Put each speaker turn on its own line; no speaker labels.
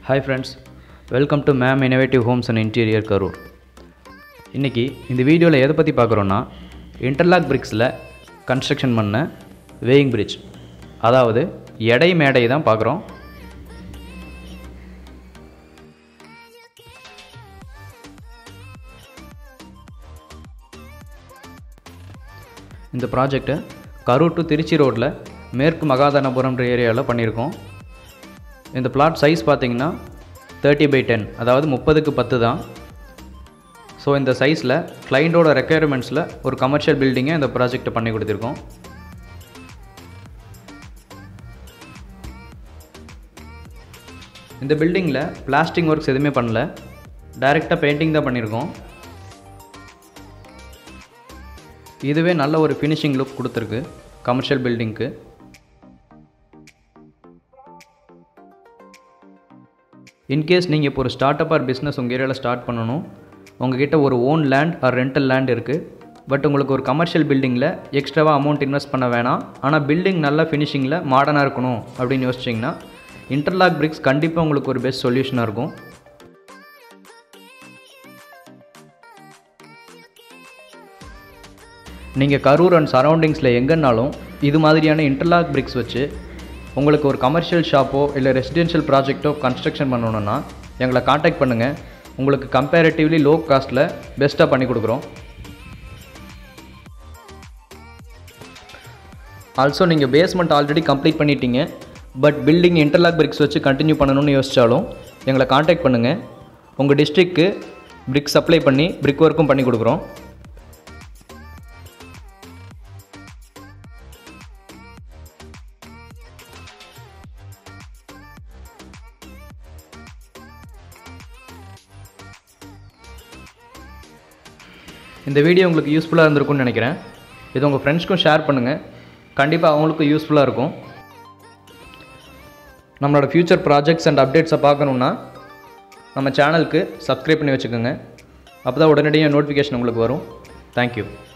hi friends welcome to மேம் innovative homes and interior Karur இன்றைக்கி இந்த வீடியோவில் எதை பற்றி பார்க்குறோன்னா இன்டர்லாக் பிரிக்ஸில் கன்ஸ்ட்ரக்ஷன் பண்ண வேயிங் பிரிட்ஜ் அதாவது எடை மேடை தான் பார்க்குறோம் இந்த ப்ராஜெக்ட்டு கரூர் டு திருச்சி ரோட்டில் மேற்கு மகாதானபுரம்ன்ற ஏரியாவில் பண்ணியிருக்கோம் இந்த பிளாட் சைஸ் பார்த்தீங்கன்னா தேர்ட்டி பை டென் அதாவது முப்பதுக்கு பத்து தான் ஸோ இந்த சைஸில் கிளைண்ட்டோட ரெக்குயர்மெண்ட்ஸில் ஒரு கமர்ஷியல் பில்டிங்கை இந்த ப்ராஜெக்ட்டை பண்ணி கொடுத்துருக்கோம் இந்த பில்டிங்கில் பிளாஸ்டிங் ஒர்க்ஸ் எதுவுமே பண்ணல டைரெக்டாக பெயிண்டிங் தான் பண்ணியிருக்கோம் இதுவே நல்ல ஒரு ஃபினிஷிங் லுக் கொடுத்துருக்கு கமர்ஷியல் பில்டிங்க்கு இன்கேஸ் நீங்கள் இப்போ ஒரு ஸ்டார்ட் அப் ஆர் பிஸ்னஸ் உங்கள் ஏரியாவில் ஸ்டார்ட் பண்ணணும் உங்ககிட்ட ஒரு own land or rental land இருக்குது பட் உங்களுக்கு ஒரு கமர்ஷியல் பில்டிங்கில் எக்ஸ்ட்ராவாக அமௌண்ட் இன்வெஸ்ட் பண்ண வேணாம் ஆனால் பில்டிங் நல்ல ஃபினிஷிங்கில் மாடர்னாக இருக்கணும் அப்படின்னு யோசிச்சிங்கன்னா இன்டர்லாக் பிரிக்ஸ் கண்டிப்பாக உங்களுக்கு ஒரு பெஸ்ட் சொல்யூஷனாக இருக்கும் நீங்கள் கரூர் அண்ட் சரௌண்டிங்ஸில் எங்கேனாலும் இது மாதிரியான இன்டர்லாக் பிரிக்ஸ் வச்சு உங்களுக்கு ஒரு கமர்ஷியல் ஷாப்போ இல்லை ரெசிடென்ஷியல் ப்ராஜெக்ட்டோ கன்ஸ்ட்ரக்ஷன் பண்ணணுன்னா எங்களை காண்டாக்ட் பண்ணுங்கள் உங்களுக்கு கம்பேரிட்டிவ்லி லோ காஸ்ட்டில் பெஸ்ட்டாக பண்ணி கொடுக்குறோம் ஆல்சோ நீங்கள் பேஸ்மெண்ட் ஆல்ரெடி கம்ப்ளீட் பண்ணிட்டீங்க பட் பில்டிங் இன்டர்லாக் பிரிக்ஸ் வச்சு கண்டினியூ பண்ணணும்னு யோசித்தாலும் எங்களை காண்டாக்ட் பண்ணுங்கள் உங்கள் டிஸ்ட்ரிக்க்கு பிரிக் சப்ளை பண்ணி பிரிக் ஒர்க்கும் பண்ணி கொடுக்குறோம் இந்த வீடியோ உங்களுக்கு யூஸ்ஃபுல்லாக இருந்திருக்கும்னு நினைக்கிறேன் இது உங்கள் ஃப்ரெண்ட்ஸ்க்கும் ஷேர் பண்ணுங்கள் கண்டிப்பாக அவங்களுக்கும் யூஸ்ஃபுல்லாக இருக்கும் நம்மளோட ஃப்யூச்சர் ப்ராஜெக்ட்ஸ் அண்ட் அப்டேட்ஸை பார்க்கணுன்னா நம்ம சேனலுக்கு சப்ஸ்கிரைப் பண்ணி வச்சுக்கோங்க அப்போ தான் உடனடியாக நோட்டிஃபிகேஷன் உங்களுக்கு வரும் தேங்க்யூ